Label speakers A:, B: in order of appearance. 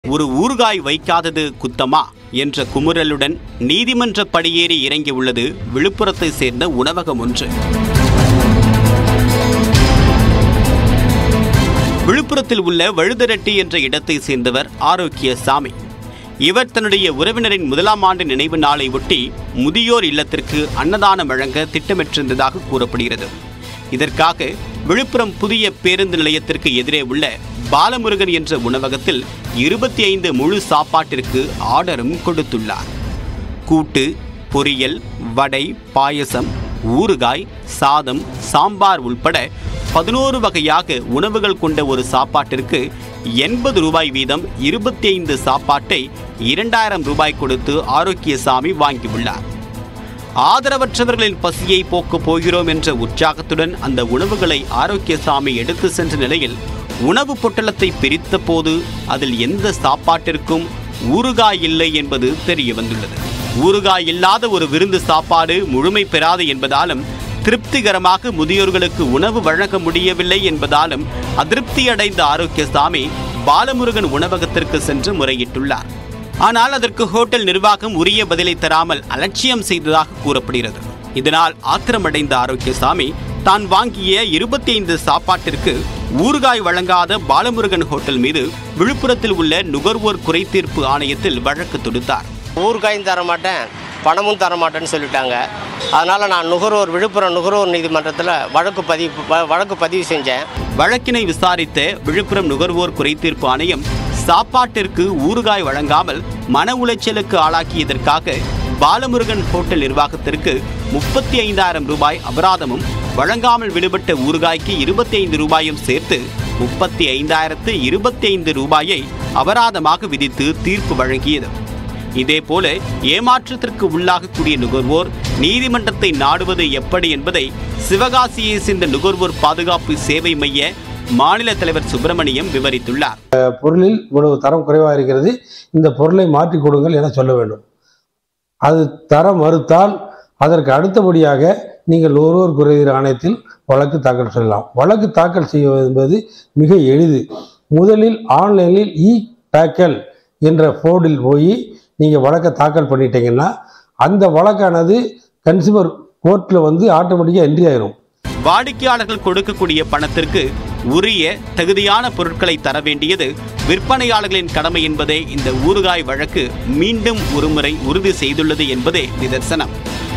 A: ஒரு ஊறுகாய் வைக்காதது குத்தமா என்ற குமுறலுடன் நீதிமன்ற படியேறி இறங்கியுள்ளது விழுப்புரத்தை சேர்ந்த உணவகம் ஒன்று விழுப்புரத்தில் உள்ள வழுதரட்டி என்ற இடத்தை சேர்ந்தவர் ஆரோக்கியசாமி இவர் தன்னுடைய உறவினரின் முதலாம் ஆண்டு நினைவு நாளை ஒட்டி முதியோர் இல்லத்திற்கு அன்னதானம் வழங்க திட்டமிட்டிருந்ததாக கூறப்படுகிறது இதற்காக விழுப்புரம் புதிய பேருந்து நிலையத்திற்கு எதிரே உள்ள பாலமுருகன் என்ற உணவகத்தில் இருபத்தி ஐந்து முழு சாப்பாட்டிற்கு ஆர்டரும் கொடுத்துள்ளார் கூட்டு பொரியல் வடை பாயசம் ஊறுகாய் சாதம் சாம்பார் உள்பட பதினோரு வகையாக உணவுகள் கொண்ட ஒரு சாப்பாட்டிற்கு எண்பது ரூபாய் வீதம் இருபத்தி ஐந்து சாப்பாட்டை இரண்டாயிரம் ரூபாய் கொடுத்து ஆரோக்கியசாமி வாங்கியுள்ளார் ஆதரவற்றவர்களின் பசியை போக்கப் போகிறோம் என்ற உற்சாகத்துடன் அந்த உணவுகளை ஆரோக்கியசாமி எடுத்து சென்ற நிலையில் உணவு பொட்டலத்தை பிரித்த போது அதில் எந்த சாப்பாட்டிற்கும் ஊறுகாய் இல்லை என்பது தெரிய வந்துள்ளது ஊறுகாய் இல்லாத ஒரு விருந்து சாப்பாடு முழுமை பெறாது என்பதாலும் திருப்திகரமாக முதியோர்களுக்கு உணவு வழங்க முடியவில்லை என்பதாலும் அதிருப்தி அடைந்த ஆரோக்கியசாமி பாலமுருகன் உணவகத்திற்கு சென்று முறையிட்டுள்ளார் ஆனால் அதற்கு ஹோட்டல் நிர்வாகம் உரிய பதிலை தராமல் அலட்சியம் செய்ததாக கூறப்படுகிறது இதனால் ஆத்திரமடைந்த ஆரோக்கியசாமி தான் வாங்கிய இருபத்தி ஐந்து சாப்பாட்டிற்கு ஊறுகாய் வழங்காத பாலமுருகன் ஹோட்டல் மீது விழுப்புரத்தில் உள்ள நுகர்வோர் குறைதீர்ப்பு ஆணையத்தில் வழக்கு தொடுத்தார்
B: ஊறுகாயும் தர மாட்டேன் பணமும் தர மாட்டேன்னு சொல்லிட்டாங்க அதனால் நான் நுகர்வோர் விழுப்புரம் நுகர்வோர் நீதிமன்றத்தில் வழக்கு பதிவு வ- வழக்கு பதிவு செஞ்சேன்
A: வழக்கினை விசாரித்த விழுப்புரம் நுகர்வோர் குறைதீர்ப்பு ஆணையம் சாப்பாட்டிற்கு ஊறுகாய் வழங்காமல் மன உளைச்சலுக்கு ஆளாக்கியதற்காக பாலமுருகன் ஹோட்டல் நிர்வாகத்திற்கு முப்பத்தி ஐந்தாயிரம் ரூபாய் அபராதமும் வழங்காமல் விடுபட்ட ஊறுகாய்க்கு இருபத்தி ஐந்து ரூபாயும் சேர்த்து முப்பத்தி ஐந்தாயிரத்து இருபத்தி ஐந்து ரூபாயை அபராதமாக விதித்து தீர்ப்பு வழங்கியது இதேபோல ஏமாற்றத்திற்கு உள்ளாகக்கூடிய நுகர்வோர் நீதிமன்றத்தை நாடுவது எப்படி என்பதை சிவகாசியை சேர்ந்த நுகர்வோர் பாதுகாப்பு சேவை மைய மாநில தலைவர் சுப்பிரமணியம் விவரித்துள்ளார்
C: பொருளில் இவ்வளவு தரம் குறைவாக இருக்கிறது இந்த பொருளை மாற்றி கொடுங்கள் என சொல்ல வேண்டும் அது தர மறுத்தால் அதற்கு அடுத்தபடியாக நீங்கள் ஒருவர் குறைதீர் ஆணையத்தில் வழக்கு தாக்கல் செய்யலாம் வழக்கு தாக்கல் செய்வது என்பது மிக எளிது முதலில் ஆன்லைனில் இ பேக்கல் என்ற போர்டில் போய் நீங்கள் வழக்கை தாக்கல் பண்ணிட்டீங்கன்னா அந்த வழக்கானது கன்சியூமர் கோர்ட்டில் வந்து ஆட்டோமேட்டிக்காக என்ட்ரி ஆயிரும்
A: வாடிக்கையாளர்கள் கொடுக்கக்கூடிய பணத்திற்கு உரிய தகுதியான பொருட்களை தர வேண்டியது விற்பனையாளர்களின் கடமை என்பதை இந்த ஊறுகாய் வழக்கு மீண்டும் ஒருமுறை உறுதி செய்துள்ளது என்பதே நிதர்சனம்